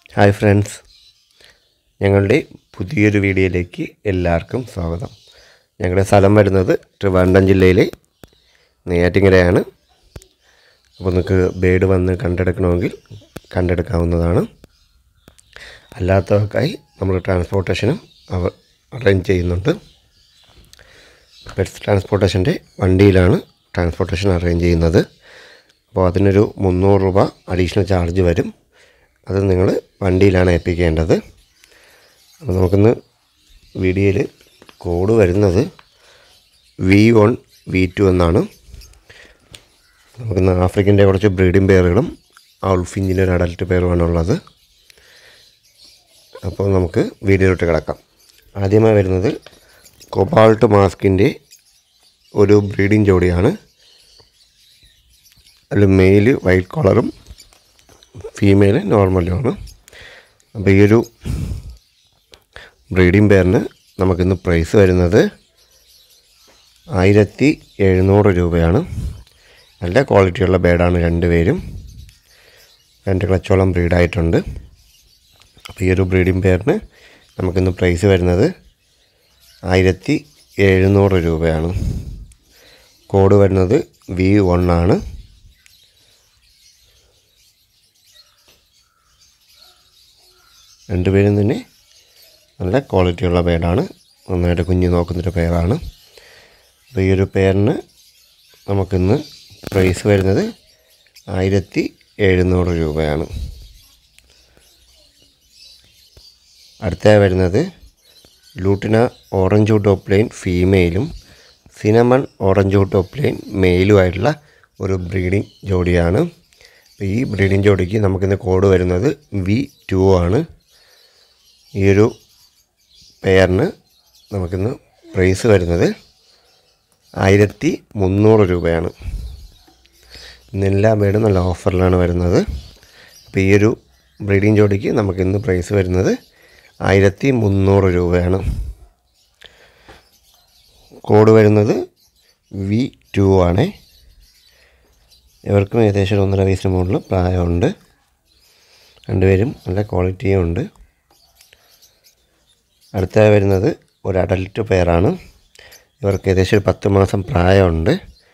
hi friends ഞങ്ങളുടെ പുതിയൊരു വീഡിയോയിലേക്ക് എല്ലാവർക്കും സ്വാഗതം ഞങ്ങളുടെ സ്ഥലം വരുന്നത് ട്രിവാൻഡ്രം ജില്ലയിലെ നെയ്യാറ്റിങ്ങരയാണ് അപ്പോൾ നിങ്ങൾക്ക് ബേഡ് വന്ന് കണ്ടെടുക്കണമെങ്കിൽ കണ്ടെടുക്കാവുന്നതാണ് അല്ലാത്തവർക്കായി നമ്മൾ ട്രാൻസ്പോർട്ടേഷനും അവ അറേഞ്ച് ചെയ്യുന്നുണ്ട് പെറ്റ്സ് ട്രാൻസ്പോർട്ടേഷൻ്റെ വണ്ടിയിലാണ് ട്രാൻസ്പോർട്ടേഷൻ അറേഞ്ച് ചെയ്യുന്നത് അപ്പോൾ അതിനൊരു മുന്നൂറ് രൂപ അഡീഷണൽ ചാർജ് വരും അത് നിങ്ങൾ വണ്ടിയിലാണ് ഏൽപ്പിക്കേണ്ടത് അപ്പോൾ നമുക്കിന്ന് വീഡിയോയിൽ കോഡ് വരുന്നത് വി വൺ വി ടു എന്നാണ് നമുക്കിന്ന് ആഫ്രിക്കൻ്റെ കുറച്ച് ബ്രീഡിംഗ് പെയറുകളും ഔൾഫിഞ്ചിൻ്റെ ഒരു അഡൽട്ട് പെയറുമാണ് ഉള്ളത് അപ്പോൾ നമുക്ക് വീഡിയോയിലോട്ട് കിടക്കാം ആദ്യമായി വരുന്നത് കൊബാൾട്ട് മാസ്കിൻ്റെ ഒരു ബ്രീഡിംഗ് ജോഡിയാണ് അതിൽ മെയില് വൈറ്റ് കളറും ഫീമെയിൽ നോർമലുമാണ് അപ്പോൾ ഈ ഒരു ബ്രീഡിംഗ് പെയറിന് നമുക്കിന്ന് പ്രൈസ് വരുന്നത് ആയിരത്തി എഴുന്നൂറ് രൂപയാണ് നല്ല ക്വാളിറ്റിയുള്ള ബേഡാണ് രണ്ടുപേരും രണ്ട് ക്ലച്ചോളം ബ്രീഡായിട്ടുണ്ട് അപ്പോൾ ഈ ഒരു ബ്രീഡിംഗ് പെയറിന് നമുക്കിന്ന് പ്രൈസ് വരുന്നത് ആയിരത്തി എഴുന്നൂറ് രൂപയാണ് കോഡ് വരുന്നത് വി വൺ ആണ് രണ്ടുപേരും തന്നെ നല്ല ക്വാളിറ്റിയുള്ള പേരാണ് നന്നായിട്ട് കുഞ്ഞ് നോക്കുന്നൊരു പേരാണ് അപ്പോൾ ഈ ഒരു പേരിന് നമുക്കിന്ന് പ്രൈസ് വരുന്നത് ആയിരത്തി എഴുന്നൂറ് രൂപയാണ് അടുത്തതായി വരുന്നത് ലൂട്ടിന ഓറഞ്ച് ടോപ്പ് ലൈൻ ഫീമെയിലും സിനമൺ ഓറഞ്ച് ടോപ്പ് ലൈൻ മെയിലുമായിട്ടുള്ള ഒരു ബ്രീഡിംഗ് ജോഡിയാണ് അപ്പോൾ ഈ ബ്രീഡിംഗ് ജോഡിക്ക് നമുക്കിന്ന് കോഡ് വരുന്നത് വി ടു ആണ് ഈ ഒരു പെയറിന് നമുക്കിന്ന് പ്രൈസ് വരുന്നത് ആയിരത്തി മുന്നൂറ് രൂപയാണ് ഇന്ന് എല്ലാ ബേഡും നല്ല ഓഫറിലാണ് വരുന്നത് അപ്പോൾ ഈ ഒരു ബ്രീഡിംഗ് ജോഡിക്ക് നമുക്കിന്ന് പ്രൈസ് വരുന്നത് ആയിരത്തി മുന്നൂറ് രൂപയാണ് കോഡ് വരുന്നത് വി ടു ആണ് ഇവർക്കും ഏകദേശം ഒരു ഒന്നര വയസ്സിന് മുകളിൽ പ്രായമുണ്ട് രണ്ടുപേരും നല്ല ക്വാളിറ്റിയും ഉണ്ട് അടുത്തതായി വരുന്നത് ഒരു അഡൽട്ട് പെയറാണ് ഇവർക്ക് ഏകദേശം ഒരു പത്ത് മാസം പ്രായമുണ്ട്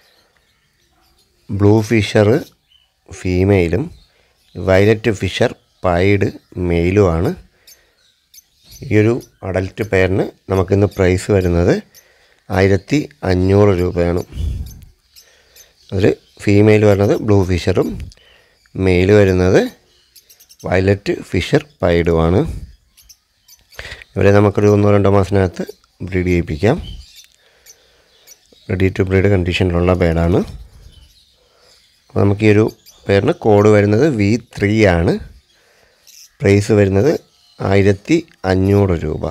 ബ്ലൂ ഫിഷർ ഫീമെയിലും വയലറ്റ് ഫിഷർ പൈഡ് മെയിലുമാണ് ഈ ഒരു അഡൽട്ട് പെയറിന് നമുക്കിന്ന് പ്രൈസ് വരുന്നത് ആയിരത്തി അഞ്ഞൂറ് രൂപയാണ് അതിൽ ഫീമെയിൽ വരുന്നത് ബ്ലൂ ഫിഷറും മെയിൽ വരുന്നത് വയലറ്റ് ഫിഷർ പൈഡുമാണ് ഇവരെ നമുക്കൊരു ഒന്നോ രണ്ടോ മാസത്തിനകത്ത് ബ്രീഡ് ചെയ്യിപ്പിക്കാം റെഡി ടു ബ്രീഡ് കണ്ടീഷനിലുള്ള പേരാണ് അപ്പോൾ നമുക്ക് ഈ ഒരു പേരിന് കോഡ് വരുന്നത് വി ത്രീ ആണ് പ്രൈസ് വരുന്നത് ആയിരത്തി അഞ്ഞൂറ് രൂപ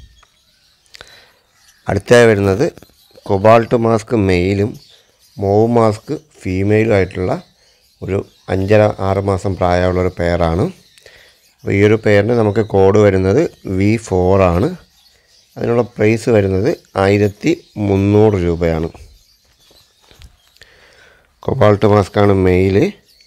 അടുത്തായി വരുന്നത് കൊബാൾട്ട് മാസ്ക് മെയിലും മോവ് മാസ്ക് ഫീമെയിലും ആയിട്ടുള്ള ഒരു അഞ്ചര ആറ് മാസം പ്രായമുള്ളൊരു പെയറാണ് അപ്പോൾ ഈ ഒരു പെയറിന് നമുക്ക് കോഡ് വരുന്നത് വി ഫോറാണ് അതിനുള്ള പ്രൈസ് വരുന്നത് ആയിരത്തി മുന്നൂറ് രൂപയാണ് കൊബാൾട്ട് മാസ്കാണ് മെയില്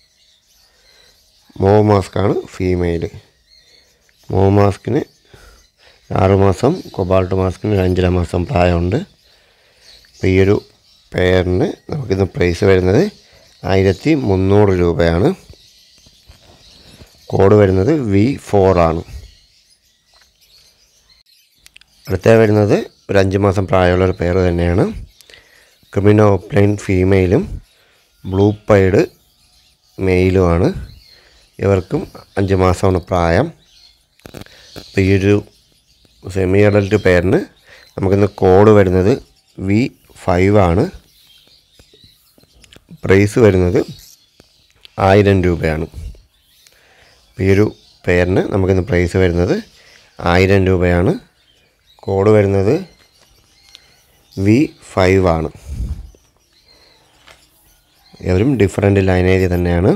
മോവ് മാസ്കാണ് ഫീമെയില് മോവ് മാസ്കിന് ആറ് മാസം കൊബാൾട്ട് മാസ്കിന് ഒരു അഞ്ചര മാസം പ്രായമുണ്ട് അപ്പോൾ ഈ ഒരു പെയറിന് നമുക്കിന്ന് പ്രൈസ് വരുന്നത് ആയിരത്തി മുന്നൂറ് രൂപയാണ് കോഡ് വരുന്നത് വി ഫോറാണ് അടുത്ത വരുന്നത് ഒരു അഞ്ച് മാസം പ്രായമുള്ള ഒരു പെയർ തന്നെയാണ് ക്രിമിനോ ഓപ്ലൈൻ ഫീമെയിലും ബ്ലൂ പൈഡ് മെയിലുമാണ് ഇവർക്കും അഞ്ച് മാസമാണ് പ്രായം അപ്പോൾ ഈ ഒരു സെമി അഡൽട്ട് പെയറിന് നമുക്കിന്ന് കോഡ് വരുന്നത് വി ഫൈവ് ആണ് പ്രൈസ് വരുന്നത് ആയിരം രൂപയാണ് അപ്പോൾ ഈ ഒരു പെയറിന് നമുക്കിന്ന് പ്രൈസ് വരുന്നത് ആയിരം രൂപയാണ് കോഡ് വരുന്നത് വി ഫൈവ് ആണ് ഇവരും ഡിഫറെൻറ്റ് ലൈനേജ് തന്നെയാണ്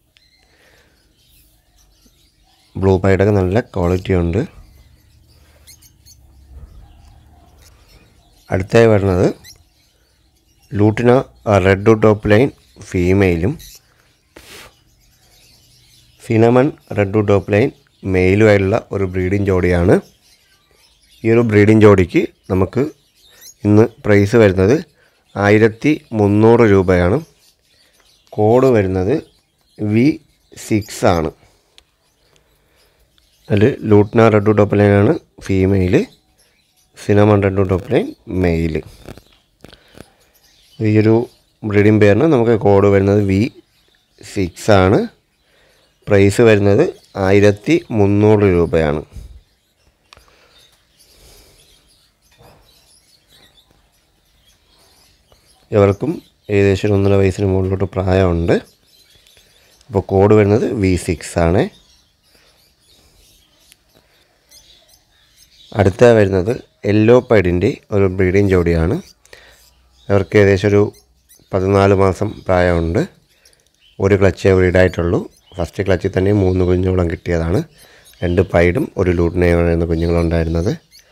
ബ്ലൂ പൈഡൊക്കെ നല്ല ക്വാളിറ്റി ഉണ്ട് അടുത്തായി വരുന്നത് ലൂട്ടിന റെഡ് ടോപ്പ് ലൈൻ ഫീമെയിലും സിനമൺ റെഡ് ടോപ്പ് ലൈൻ മെയിലുമായിട്ടുള്ള ഒരു ബ്രീഡിംഗ് ജോഡിയാണ് ഈ ഒരു ബ്രീഡിംഗ് ജോഡിക്ക് നമുക്ക് ഇന്ന് പ്രൈസ് വരുന്നത് ആയിരത്തി മുന്നൂറ് രൂപയാണ് കോഡ് വരുന്നത് വി സിക്സ് ആണ് അതിൽ ലൂട്ട്ന റെഡ് ടോപ്പ്ലൈനാണ് female cinnamon red top line male ഈ ഒരു ബ്രീഡിംഗ് പെയറിന് നമുക്ക് കോഡ് വരുന്നത് വി സിക്സ് ആണ് പ്രൈസ് വരുന്നത് ആയിരത്തി മുന്നൂറ് രൂപയാണ് ഇവർക്കും ഏകദേശം ഒരു ഒന്നര വയസ്സിന് മുകളിലോട്ട് പ്രായമുണ്ട് അപ്പോൾ കോഡ് വരുന്നത് വി സിക്സ് ആണ് അടുത്ത വരുന്നത് യെല്ലോ പൈഡിൻ്റെ ഒരു ബ്രീഡിംഗ് ജോഡിയാണ് അവർക്ക് ഏകദേശം ഒരു പതിനാല് മാസം പ്രായമുണ്ട് ഒരു ക്ലച്ചേ ബ്രീഡായിട്ടുള്ളൂ ഫസ്റ്റ് ക്ലച്ചിൽ തന്നെ മൂന്ന് കുഞ്ഞുങ്ങളും കിട്ടിയതാണ് രണ്ട് പൈഡും ഒരു ലൂട്ടിനെയാണ് കുഞ്ഞുങ്ങളുണ്ടായിരുന്നത്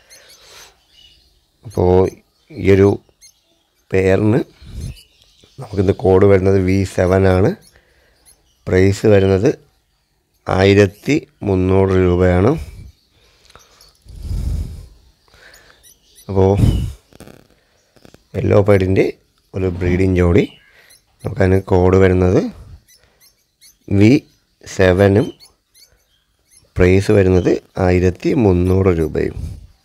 അപ്പോൾ ഈ ഒരു പെയറിന് നമുക്കിന്ന് കോഡ് വരുന്നത് വി സെവൻ ആണ് പ്രൈസ് വരുന്നത് ആയിരത്തി മുന്നൂറ് രൂപയാണ് അപ്പോൾ യെല്ലോ പേഡിൻ്റെ ഒരു ബ്രീഡിംഗ് ജോഡി നമുക്കതിന് കോഡ് വരുന്നത് വി സെവനും പ്രൈസ് വരുന്നത് ആയിരത്തി മുന്നൂറ് രൂപയും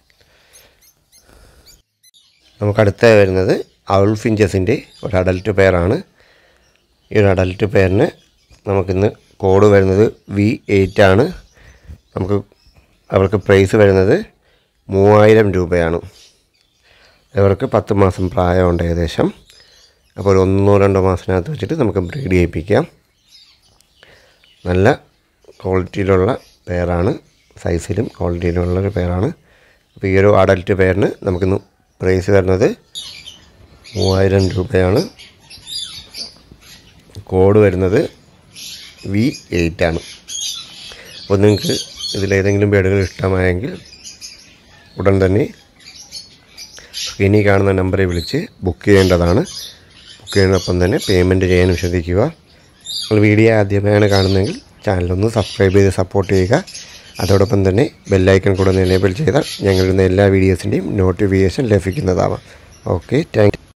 നമുക്കടുത്ത വരുന്നത് ഔൾ ഫിഞ്ചസിൻ്റെ ഒരു അഡൽട്ട് പെയറാണ് ഈ ഒരു അഡൽട്ട് പെയറിന് നമുക്കിന്ന് കോഡ് വരുന്നത് വി എയ്റ്റ് ആണ് നമുക്ക് അവർക്ക് പ്രൈസ് വരുന്നത് മൂവായിരം രൂപയാണ് ഇവർക്ക് പത്ത് മാസം പ്രായമുണ്ട് ഏകദേശം അപ്പോൾ ഒരു ഒന്നോ രണ്ടോ മാസത്തിനകത്ത് വെച്ചിട്ട് നമുക്ക് ബ്രീഡ് ചെയ്യിപ്പിക്കാം നല്ല ക്വാളിറ്റിയിലുള്ള പെയറാണ് സൈസിലും ക്വാളിറ്റിയിലുള്ള ഒരു പെയറാണ് അപ്പോൾ ഈ ഒരു അഡൽട്ട് പെയറിന് നമുക്കിന്ന് പ്രൈസ് വരുന്നത് മൂവായിരം രൂപയാണ് കോഡ് വരുന്നത് വി എയ്റ്റ് ആണ് അപ്പോൾ നിങ്ങൾക്ക് ഇതിലേതെങ്കിലും ബേഡുകൾ ഇഷ്ടമായെങ്കിൽ ഉടൻ തന്നെ സ്ക്രീനിൽ കാണുന്ന നമ്പറിൽ വിളിച്ച് ബുക്ക് ചെയ്യേണ്ടതാണ് ബുക്ക് ചെയ്യുന്നതോടൊപ്പം തന്നെ പേയ്മെൻറ്റ് ചെയ്യാനും ശ്രദ്ധിക്കുക നിങ്ങൾ വീഡിയോ ആദ്യമായാണ് കാണുന്നതെങ്കിൽ ചാനലൊന്ന് സബ്സ്ക്രൈബ് ചെയ്ത് സപ്പോർട്ട് ചെയ്യുക അതോടൊപ്പം തന്നെ ബെല്ലൈക്കൺ കൂടെ ഒന്ന് എനേബിൾ ചെയ്താൽ ഞങ്ങളിടുന്ന എല്ലാ വീഡിയോസിൻ്റെയും നോട്ടിഫിക്കേഷൻ ലഭിക്കുന്നതാവാം ഓക്കെ താങ്ക്